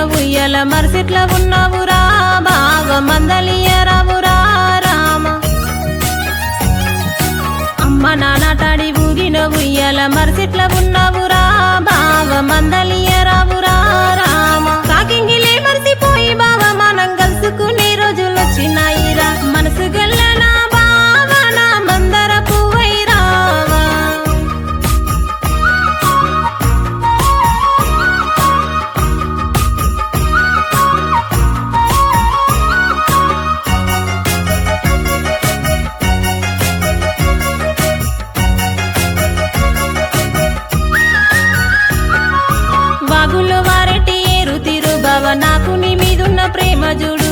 ఉయ్యల మరిసిట్ల ఉన్నావురా బాగా మందలియరావురా రామ అమ్మ నాన్నటాడి ఊగిన ఉయ్యల మరిసిట్ల ఉన్నావురా బాగా మందలియరావురా రామ కాకింగిలే మరిసిపోయి బావ మనం కలుసుకునే రోజులు వచ్చినాయిరా మనసు గల్లన బావ నా మందర పువ్వై రావా వాగుల్లో వారెటి ఏరు తీరు బావ నాకు నీ మీదున్న ప్రేమ చూడు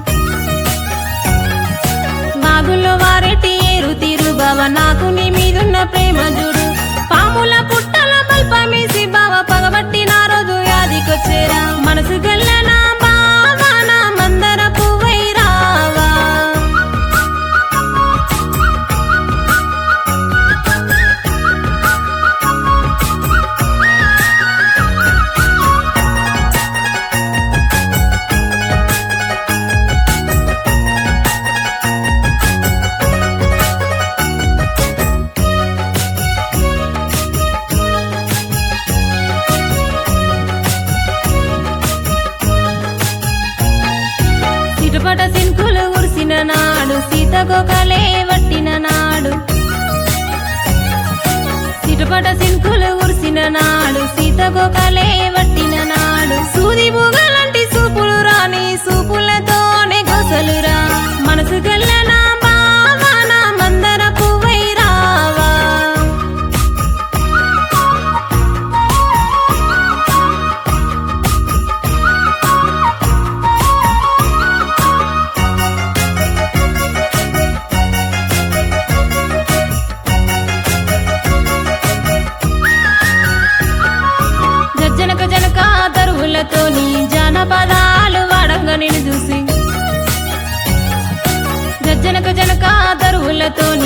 వాగుల్లో వారెటి ఏరు తీరు బావ నాకు నీ మీదున్న ప్రేమ చూడు పాముల పుట్టల బల్పమేసి బావ పగబట్టి నా రోజు యాదికొచ్చేరా మనసు గల్లన బావ నా మందర పువ్వై రావా చిటపట సింకులు ఉరిసిన నాడు సీతకొకలే వట్టిన నాడు చిటపట సింకులు ఉరిసిన నాడు సీతకొకలే వట్టిన నాడు సూది బుగలాంటి సూపులు రాని సూపులతోనే గొసలురా మనసు గల్లన బావన మందర పువ్వై రావా గజ్జనక జనక తరువులతోని జానపదాలు వాడంగా నేను చూసి గజ్జనక జనక తరువులతోని